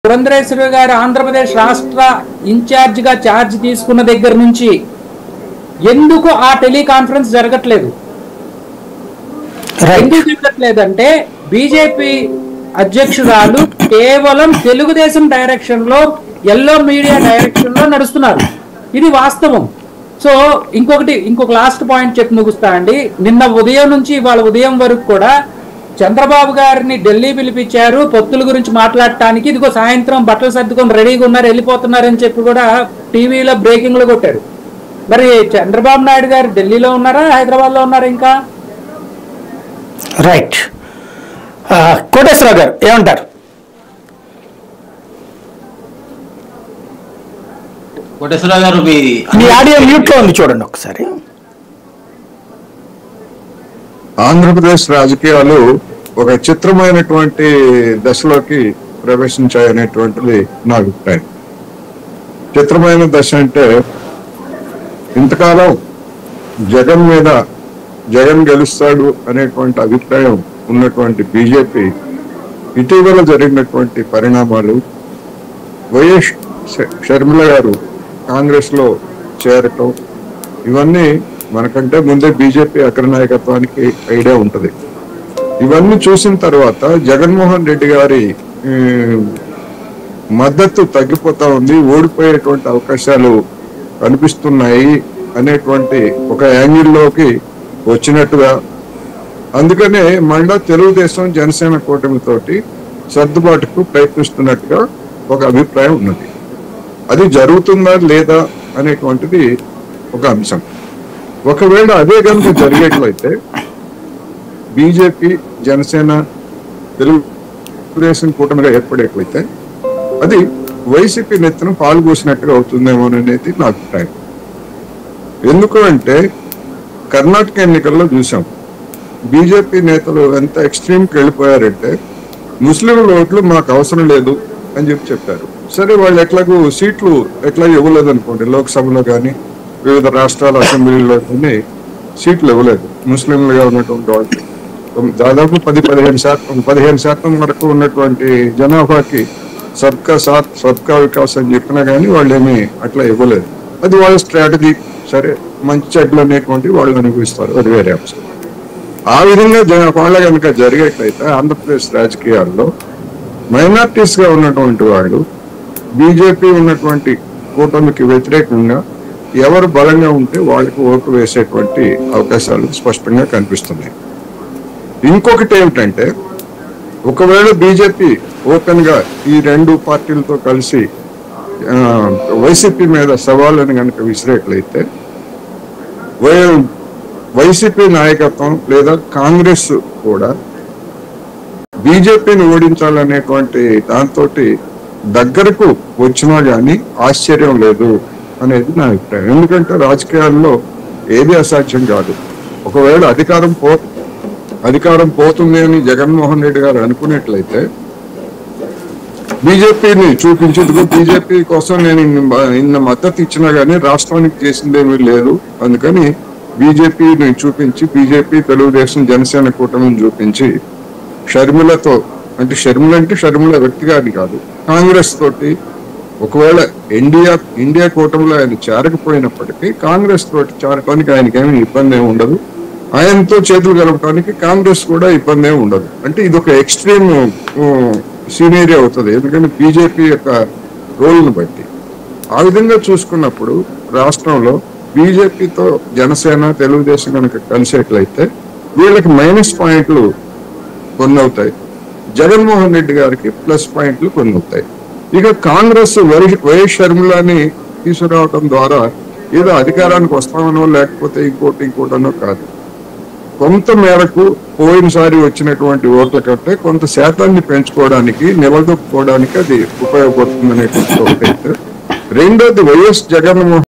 పురంధరేశ్వరి గారు ఆంధ్రప్రదేశ్ రాష్ట్ర ఇన్ఛార్జ్ గా ఛార్జ్ తీసుకున్న దగ్గర నుంచి ఎందుకు ఆ టెలికాన్ఫరెన్స్ జరగట్లేదు రైట్ ఎందుకు జరగట్లేదంటే బీజేపీ అధ్యక్షురాలు కేవలం తెలుగుదేశం డైరెక్షన్ లో ఎల్లో మీడియా డైరెక్షన్ లో నడుస్తున్నారు ఇది వాస్తవం సో ఇంకొకటి ఇంకొక లాస్ట్ పాయింట్ చెప్పి ముగుస్తా అండి నిన్న ఉదయం నుంచి ఇవాళ ఉదయం వరకు కూడా చంద్రబాబు గారిని ఢిల్లీ పిలిపించారు పొత్తుల గురించి మాట్లాడటానికి ఇదిగో సాయంత్రం బట్టలు సర్దుకొని రెడీగా ఉన్నారు వెళ్ళిపోతున్నారని చెప్పి కూడా టీవీలో బ్రేకింగ్ లో కొట్టారు మరి చంద్రబాబు నాయుడు గారు ఢిల్లీలో ఉన్నారా హైదరాబాద్ లో ఉన్నారా ఇంకా రైట్ ఆ, కోటేశ్వరరావు గారు ఏమంటారు కోటేశ్వరరావు గారు మీ మీ ఆడియో మ్యూట్ లో ఉంది చూడండి ఒకసారి ఆంధ్రప్రదేశ్ రాజకీయాలు ఒక చిత్రమైనటువంటి దశలోకి ప్రవేశించాయనేటువంటిది నా అభిప్రాయం చిత్రమైన దశ అంటే ఇంతకాలం జగన్ మీద జగన్ గెలుస్తాడు అనేటువంటి అభిప్రాయం ఉన్నటువంటి బీజేపీ ఇటీవల జరిగినటువంటి పరిణామాలు వైఎస్ ష- షర్మిల గారు కాంగ్రెస్ లో చేరటం ఇవన్నీ మనకంటే ముందే బీజేపీ అగ్ర నాయకత్వానికి ఐడియా ఉంటది ఇవన్నీ చూసిన తర్వాత జగన్మోహన్ రెడ్డి గారి ఈ, మద్దతు తగ్గిపోతా ఉంది ఓడిపోయేటువంటి అవకాశాలు కనిపిస్తున్నాయి అనేటువంటి ఒక యాంగిల్లోకి వచ్చినట్టుగా అందుకనే మళ్ళా తెలుగుదేశం జనసేన కూటమితోటి సర్దుబాటుకు ప్రయత్నిస్తున్నట్టుగా ఒక అభిప్రాయం ఉన్నది అది జరుగుతుందా లేదా అనేటువంటిది ఒక అంశం ఒకవేళ అదే కనుక జరిగేట్లయితే బీజేపీ జనసేన తెలుగుదేశం కూటమిగా ఏర్పడేట్లయితే అది వైసీపీ నెత్తిన పాలు పోసినట్టుగా అవుతుందేమో అనేది నా అభిప్రాయం ఎందుకు అంటే కర్ణాటక ఎన్నికల్లో చూసాం బీజేపీ నేతలు ఎంత ఎక్స్ట్రీమ్కి వెళ్ళిపోయారంటే ముస్లింల ఓట్లు మాకు అవసరం లేదు అని చెప్పి చెప్పారు సరే వాళ్ళు ఎట్లాగూ సీట్లు ఎట్లా ఇవ్వలేదు అనుకోండి లోక్సభలో కానీ వివిధ రాష్ట్రాల అసెంబ్లీలో కానీ సీట్లు ఇవ్వలేదు ముస్లింలుగా ఉన్నటువంటి వాళ్ళకి దాదాపు పది పదిహేను శాతం పదిహేను శాతం వరకు ఉన్నటువంటి జనాభాకి సబ్కా సాత్ సబ్కా వికాస్ అని చెప్పినా కానీ వాళ్ళు ఏమీ అట్లా ఇవ్వలేదు అది వాళ్ళ స్ట్రాటజీ సరే మంచి చెడ్లు అనేటువంటి వాళ్ళు అనుభవిస్తారు అది వేరే అంశం ఆ విధంగా జ- వాళ్ళ కనుక జరిగేట్లయితే ఆంధ్రప్రదేశ్ రాజకీయాల్లో మైనార్టీస్ గా ఉన్నటువంటి వాళ్ళు బీజేపీ ఉన్నటువంటి కూటమికి వ్యతిరేకంగా ఎవరు బలంగా ఉంటే వాళ్ళకి ఓటు వేసేటువంటి అవకాశాలు స్పష్టంగా కనిపిస్తున్నాయి ఇంకొకటి ఏమిటంటే ఒకవేళ బీజేపీ ఓపెన్ గా ఈ రెండు పార్టీలతో కలిసి ఆ, వైసీపీ మీద సవాళ్ళని కనుక విసిరేట్లయితే వై- వైసీపీ నాయకత్వం లేదా కాంగ్రెస్ కూడా బీజేపీని ఓడించాలనేటువంటి దాంతో దగ్గరకు వచ్చినా గానీ ఆశ్చర్యం లేదు అనేది నా అభిప్రాయం ఎందుకంటే రాజకీయాల్లో ఏది అసాధ్యం కాదు ఒకవేళ అధికారం పో అధికారం పోతుంది అని జగన్మోహన్ రెడ్డి గారు అనుకున్నట్లయితే బీజేపీని చూపించేందుకు బీజేపీ కోసం నేను ఇన్ని- ఇన్న మద్దతు ఇచ్చినా గానీ రాష్ట్రానికి చేసిందేమీ లేదు అందుకని బీజేపీని చూపించి బీజేపీ తెలుగుదేశం జనసేన కూటమిని చూపించి షర్మిలతో అంటే షర్మిల అంటే షర్మిల వ్యక్తిగాని కాదు కాంగ్రెస్ తోటి ఒకవేళ ఇండియా ఇండియా కూటమిలో ఆయన చేరకపోయినప్పటికీ కాంగ్రెస్ తోటి చేరడానికి ఆయనకి ఏమీ ఇబ్బంది ఏమి ఉండదు ఆయనతో చేతులు కలపడానికి కాంగ్రెస్ కూడా ఇబ్బంది ఏమి ఉండదు అంటే ఇది ఒక ఎక్స్ట్రీమ్ సీనియర్ అవుతుంది ఎందుకంటే బీజేపీ యొక్క రోల్ను బట్టి ఆ విధంగా చూసుకున్నప్పుడు రాష్ట్రంలో బీజేపీతో జనసేన తెలుగుదేశం కనుక కలిసేట్లయితే వీళ్ళకి మైనస్ పాయింట్లు కొన్ని అవుతాయి జగన్మోహన్ రెడ్డి గారికి ప్లస్ పాయింట్లు కొన్ని అవుతాయి ఇక కాంగ్రెస్ వై- వైఎస్ షర్మిలాని తీసుకురావడం ద్వారా ఏదో అధికారానికి వస్తామనో లేకపోతే ఇంకోటి ఇంకోటనో కాదు కొంత మేరకు పోయినసారి వచ్చినటువంటి ఓట్ల కంటే కొంత శాతాన్ని పెంచుకోవడానికి నిలదొక్కుకోవడానికి అది ఉపయోగపడుతుంది అనేటువంటి ఒకటైతే రెండోది వైఎస్ జగన్మోహన్